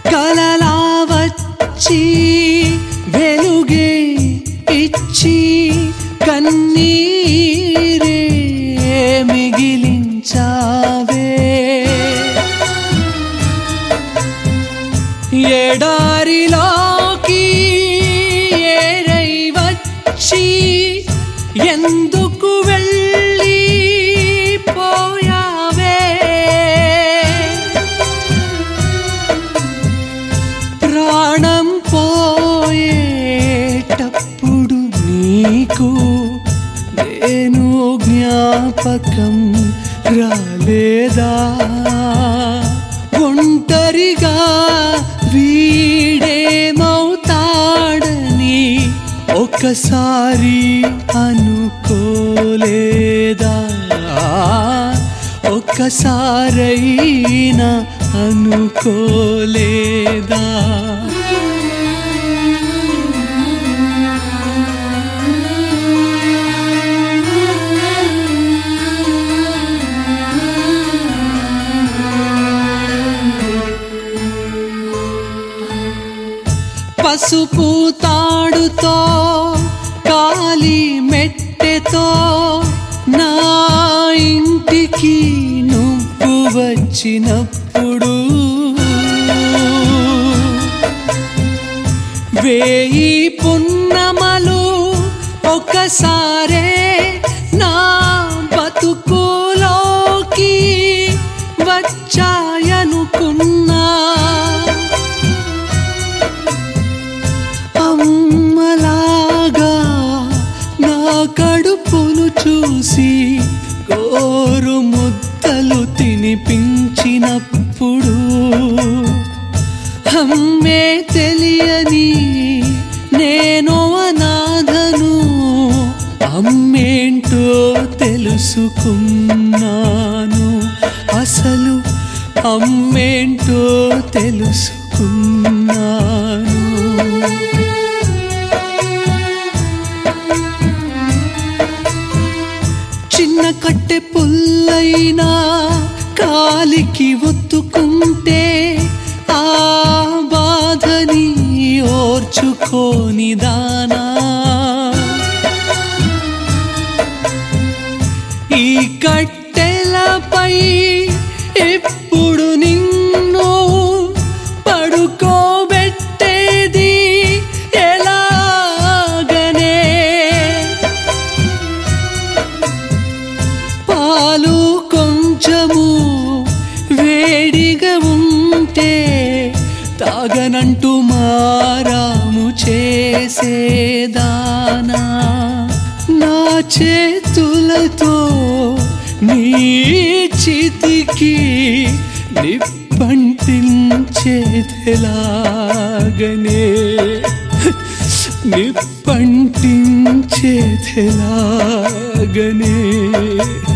కలలా వచ్చి వెలుగే ఇచ్చి కన్నీరే మిగిలించావే ఎడారిలోకి ఏరై వచ్చి ఎందుకు వెళ్ళి పోయావే ప్రాణం పోయేటప్పుడు నీకు నేను జ్ఞాపకం రాలేదా ఒంటరిగా వీడేమవుతాడని ఒకసారి అనుకోలేదా ఒక్కసారైనా అనుకోలేదా పసుపు తాడుతో కాలి మెట్టెతో నా ఇంటికి నువ్వు వచ్చినప్పుడు వేయి పున్నమలు ఒకసారే నా బతుకులోకి వచ్చాయనుకున్నా అమ్మలాగా నా కడుపును చూసి గోరు ముద్దలు తినిపించినప్పుడు అమ్మే తెలియని నేను అనాథను అమ్మేంటో తెలుసుకున్నాను అసలు అమ్మేంటో తెలుసుకున్నాను చిన్న కట్టె పుల్లైనా కాలికి ఒత్తుకుంటే ఆ బాధని ఓర్చుకోని దానా ఈ కట్టెలపై ఇప్పుడు నిన్ను పడుకోబెట్టేది ఎలాగనే పాలు కొంచెము వేడిగా ఉంటే తాగనంటూ మారాము చేసేదానా నా చేతులతో నీ చితికి నిప్పంటించేదెలాగనే నిప్పంటించేదెలాగనే